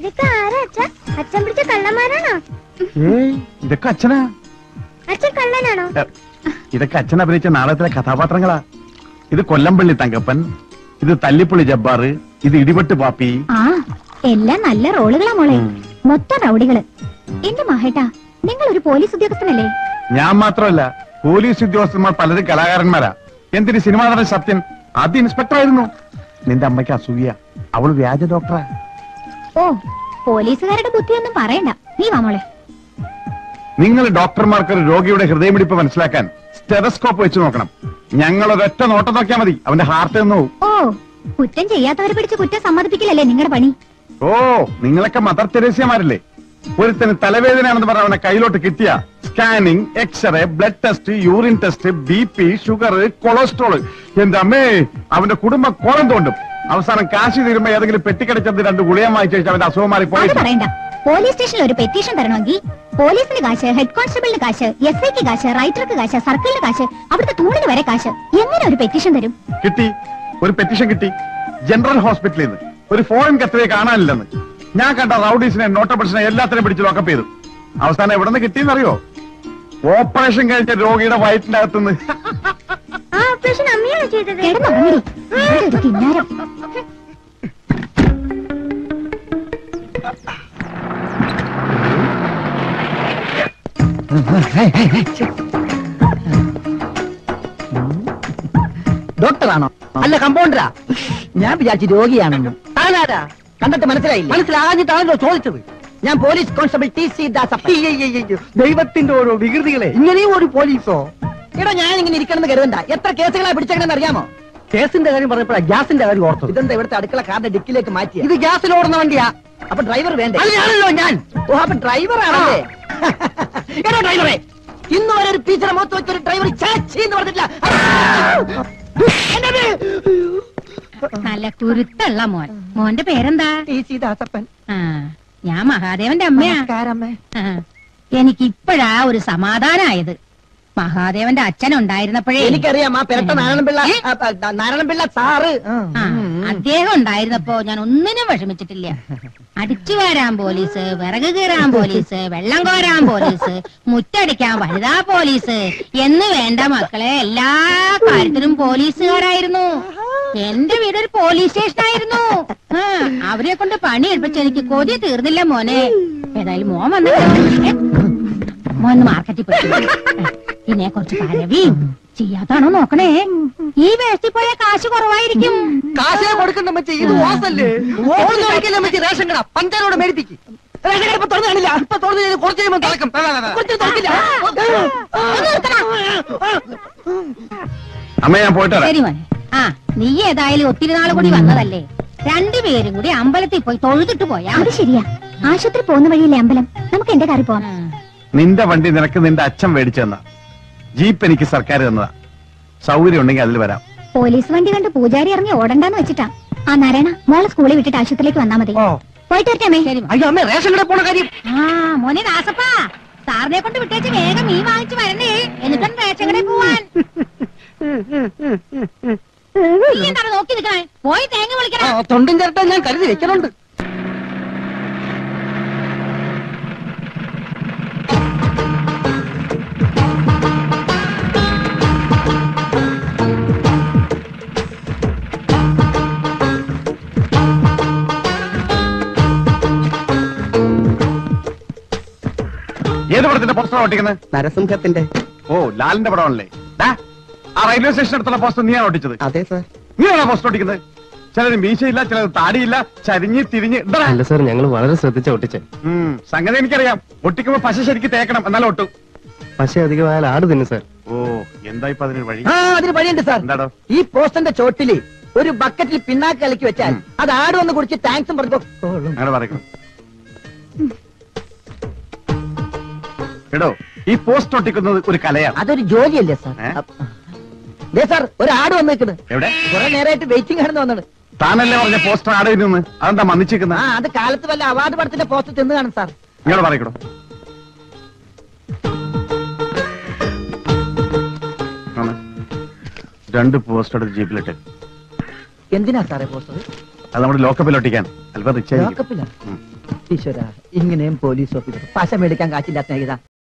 ഇതൊക്കെ ആരാ അച്ഛ അച്ഛൻ പിടിച്ച കള്ളന്മാരാണോ ഏയ് ഇതൊക്കെ അച്ഛനാ അച്ഛൻ കള്ളനാണോ ഏ, ഇതൊക്കെ അച്ഛൻ അഭിനയിച്ച നാടകത്തിലെ കഥാപാത്രങ്ങളാ ഇത് കൊല്ലംപള്ളി തങ്കപ്പൻ ഇത് തല്ലിപ്പുള്ളി ജബ്ബാറ് ഇത് ഇടിപെട്ട് പാപ്പി ആ എല്ലാം നല്ല റോളുകളാ മോളെ മൊത്തം റൗഡികള് എന്റെ മഹേട്ടാ നിങ്ങൾ ഒരു പോലീസ് ഉദ്യോഗസ്ഥനല്ലേ ഞാൻ മാത്രമല്ല പോലീസ് ഉദ്യോഗസ്ഥന്മാർ പലരും കലാകാരന്മാരാ എന്തിന് സിനിമാ നടൻ സത്യൻ ആദ്യം ഇൻസ്പെക്ടർ ആയിരുന്നു നിന്റെ അമ്മയ്ക്ക് അസൂയ അവൾ വ്യാജ ഡോക്ടറാ ഓ പോലീസുകാരുടെ ബുദ്ധിയൊന്നും പറയണ്ട നീ വാ മോളെ നിങ്ങൾ ഡോക്ടർമാർക്ക് ഒരു രോഗിയുടെ ഹൃദയമിടിപ്പ് മനസ്സിലാക്കാൻ സ്റ്റെറസ്കോപ്പ് വെച്ച് നോക്കണം ഞങ്ങൾ ഒരൊറ്റ നോട്ടം നോക്കിയാൽ മതി അവന്റെ ഹാർട്ട് എന്ന് പോവും. ഓ കുറ്റം ചെയ്യാത്തവരെ പിടിച്ച് കുറ്റം സമ്മതിപ്പിക്കലല്ലേ നിങ്ങളുടെ പണി ഓ നിങ്ങളൊക്കെ മദർ തെരേസ്യമാരല്ലേ ഒരുത്തന് തലവേദനയാണെന്ന് പറഞ്ഞ അവനെ കയ്യിലോട്ട് കിട്ടിയ scanning x ray blood test urine test B P sugar cholesterol എന്റെ അമ്മേ അവന്റെ കുടുംബം കോളം തോണ്ടും അവസാനം കാശി തീരുമ്പോ ഏതെങ്കിലും പെട്ടിക്കടിച്ചത് രണ്ട് ഗുളിയം വാങ്ങിച്ചു വെച്ചാൽ അവന്റെ അസുഖം മാറി പോയി അത് പറയണ്ട പോലീസ് സ്റ്റേഷനിൽ ഒരു പെറ്റീഷൻ തരണമെങ്കിൽ പോലീസിന് കാശ് ഹെഡ് കോൺസ്റ്റബിളിന് കാശ് എസ് ഐക്ക് കാശ് റൈറ്റർക്ക് കാശ് സർക്കിളിന് കാശ് അവിടുത്തെ തൂണിന് വരെ കാശ് എങ്ങനെ ഒരു പെറ്റീഷൻ തരും കിട്ടി ഒരു പെറ്റീഷൻ കിട്ടി ജനറൽ ഹോസ്പിറ്റലിൽ നിന്ന് ഒരു ഫോറിൻ കത്തിനെ കാണാനില്ലെന്ന് ഞാൻ കണ്ട റൌഡീസിനെ നോട്ടബിൾസിനെ എല്ലാത്തിനെയും പിടിച്ച് ലോക്കപ്പ് ചെയ്തു അവസാനം എവിടെ നിന്ന് കിട്ടിയെന്നറിയോ ഓപ്പറേഷൻ കഴിഞ്ഞ രോഗിയുടെ വയറ്റിന്റെ അകത്തുനിന്ന് ആ ഓപ്പറേഷൻ അമ്മയാണോ ചെയ്തത് കിടന്നുറങ്ങടി ഇവിടെ ഒരു കിന്നാരം ഡോക്ടറാണോ അല്ല കമ്പൗണ്ടറാ ഞാൻ വിചാരിച്ചു രോഗിയാണെന്ന് താനാരാ കണ്ടിട്ട് മനസ്സിലായില്ല മനസ്സിലാകാഞ്ഞിട്ടാണല്ലോ ചോദിച്ചത് ഞാൻ police constable T C Dasappa ദൈവത്തിന്റെ ഓരോ വികൃതികളെ ഇങ്ങനെയും ഒരു പോലീസോ എടോ ഞാൻ ഇങ്ങനെ ഇരിക്കണമെന്ന് കരുതണ്ട എത്ര കേസുകളാ പിടിച്ചേക്കണെന്ന് അറിയാമോ കേസിന്റെ കാര്യം പറഞ്ഞപ്പോഴാ ഗ്യാസിന്റെ കാര്യം ഓർത്തത് ഇതെന്താ ഇവിടുത്തെ അടുക്കള കാറിന്റെ ഡിക്കിലേക്ക് മാറ്റി ഇത് ഗ്യാസിൽ ഓടുന്ന വണ്ടിയാ അപ്പൊ ഡ്രൈവർ വേണ്ടേ അതിനാണല്ലോ ഞാൻ ഓ അപ്പൊ ഡ്രൈവർ ആണല്ലേ എടോ ഡ്രൈവറെ ഇന്ന് വരെ ഒരു ടീച്ചറെ മുഖത്ത് വെച്ചൊരു ഡ്രൈവർ ചാച്ചി എന്ന് പറഞ്ഞിട്ടില്ല എന്നത് നല്ല കുരുത്തുള്ള മോൻ മോന്റെ പേരെന്താ ടി സി ദാസപ്പൻ ആ ഞാൻ മഹാദേവന്റെ അമ്മയാ നമസ്കാരമ്മേ ആ, എനിക്കിപ്പോഴാ ഒരു സമാധാനായത് മഹാദേവന്റെ അച്ഛൻ ഉണ്ടായിരുന്നപ്പോഴേ എനിക്കറിയാം ആ പെരട്ട നാരായണപിള്ള ഏ? ആ, ആ, നാരായണപിള്ള സാറ് ആ, അദ്ദേഹം ഉണ്ടായിരുന്നപ്പോ ഞാൻ ഒന്നിനും വിഷമിച്ചിട്ടില്ല അടിച്ചു വാരാൻ പോലീസ് വിറക് കീറാൻ പോലീസ് വെള്ളം കോരാൻ പോലീസ് മുറ്റടിക്കാൻ വനിതാ പോലീസ് എന്ന് വേണ്ട മക്കളെ എല്ലാ കാര്യത്തിനും പോലീസുകാരായിരുന്നു എന്റെ വീടൊരു പോലീസ് സ്റ്റേഷൻ ആയിരുന്നു ആ, അവരെ കൊണ്ട് പണി എടുപ്പിച്ച് എനിക്ക് കൊതി തീർന്നില്ല മോനെ ഏതായാലും മോൻ വന്നിട്ട് മോൻ മാർക്കറ്റിൽ പോയി പിന്നെ കുറച്ച് പരവിയും ചെയ്യാത്താണോ നോക്കണേ ഈ വേസ്റ്റിൽ പോയ കാശ് കുറവായിരിക്കും കാശേ കൊടുക്കണ്ട മച്ചി ഇത് ഓസല്ലേ ഓടുന്ന വഴിക്കല്ലേ മച്ചി റേഷൻ കട പഞ്ചാരോട് മേടിപ്പിക്കും റേഷൻ കട ഇപ്പൊ തുറന്നു കാണില്ല ഇപ്പൊ തുറന്നു കഴിഞ്ഞ് കുറച്ച് കഴിയുമ്പോൾ തുറക്കും കുറച്ച് തുറക്കില്ല അമ്മ ഞാൻ പോയിട്ട് വരാം ശരി മോനെ ആ നീ ഏതായാലും ഒത്തിരി നാൾ കൂടി വന്നതല്ലേ രണ്ടുപേരും കൂടി അമ്പലത്തിൽ പോയി തൊഴുതിട്ട് പോയാ അത് ശരിയാ ആശുപത്രി പോകുന്ന വഴിയില്ലേ അമ്പലം നമുക്ക് എന്റെ കാറിൽ പോവാം ഉം. നിന്റെ വണ്ടി നിനക്ക് നിന്റെ അച്ഛൻ മേടിച്ചു തന്ന ജീപ്പ് എനിക്ക് സർക്കാർ തന്നതാ സൗകര്യം ഉണ്ടെങ്കിൽ അതിൽ വരാം പോലീസ് വണ്ടി കണ്ട് പൂജാരി ഇറങ്ങി ഓടണ്ടാന്ന് വെച്ചിട്ടാ ആ നാരായണ മോളെ സ്കൂളിൽ വിട്ടിട്ട് ആശുപത്രിയിലേക്ക് വന്നാ മതി ഓ പോയിട്ട് വരട്ടെ അമ്മേ ശരി മോനെ. അയ്യോ അമ്മ റേഷൻ കട പോണ കാര്യം ആ മോനെ ദാസപ്പാ സാറിനെ കൊണ്ട് വിട്ടേച്ച് വേഗം മീൻ വാങ്ങിച്ചു വരണേ എന്നിട്ടും റേഷൻ കടയിൽ പോവാൻ നീ എന്താണ് നോക്കി നിൽക്കണേ പോയി തേങ്ങ ആ, വിളിക്കണം തൊണ്ടും ചിരട്ട ഞാൻ കരുതി വെക്കലുണ്ട് ഏത് പടത്തിന്റെ പോസ്റ്റർ ഒട്ടിക്കുന്നത് നരസിംഹത്തിന്റെ ഓ ലാലിന്റെ പടമാണല്ലേ ദാ, ആ റെയിൽവേ സ്റ്റേഷൻ അടുത്തുള്ള പോസ്റ്റർ നീയാണ് ഒട്ടിച്ചത് അതെ സാർ നീയാണോ പോസ്റ്റർ ഒട്ടിക്കുന്നത് ചിലത് മീശയില്ല ചിലത് താടിയില്ല ചരിഞ്ഞ് തിരിഞ്ഞ് ഇതാ. അല്ല സാർ ഞങ്ങൾ വളരെ ശ്രദ്ധിച്ച ഒട്ടിച്ചേ ഉം, സംഗതി എനിക്കറിയാം ഒട്ടിക്കുമ്പോ പശ ശരിക്ക് തേക്കണം എന്നാലും ഒട്ടു പക്ഷേ അധികമായാൽ ആട് തിന്നു സാർ ഓ എന്താ ഇപ്പൊ അതിന് വഴി ആ അതിന് വഴിയുണ്ട് സാർ എന്താടോ ഈ പോസ്റ്ററിന്റെ ചോട്ടില് ഒരു ബക്കറ്റിൽ പിണ്ണാക്ക് കലക്കി വെച്ചാൽ അത് ആട് വന്ന് കുടിച്ച് താങ്ക്സും പറഞ്ഞു അങ്ങനെ പറയണം എടോ ഈ പോസ്റ്റ് ഒട്ടിക്കുന്നത് ഒരു കലയാണ് അതൊരു ജോലിയല്ലേ സാർ ഏ? ദേ സാർ ഒരു ആട് വന്ന് നിൽക്കുന്നത് എവിടെ കുറെ നേരമായിട്ട് വെയിറ്റിംഗ് ആണെന്ന് വന്നത് താനല്ലേ പറഞ്ഞ പോസ്റ്റർ ആടെ നിന്ന് അതെന്താ മന്നിച്ചിരിക്കുന്ന ആ അത് കാലത്ത് വല്ല അവാർഡ് പടത്തിന്റെ പോസ്റ്റർ തിന്നു കാണും സാർ ഇങ്ങോട്ട് പറയക്കടോ ആണ്. രണ്ട് പോസ്റ്റർ എടുത്ത് ജീപ്പിലിട്ട് എന്തിനാ സാറേ പോസ്റ്റർ അത് നമ്മുടെ ലോക്കപ്പിൽ ഒട്ടിക്കാൻ അല്പം റിച്ച് ആയിരിക്കും ലോക്കപ്പില്ല ഉം. ഈശ്വര ഇങ്ങനെയും പോലീസ് ഓഫീസർ പശ മേടിക്കാൻ കാശില്ലാത്ത സ്നേഹിത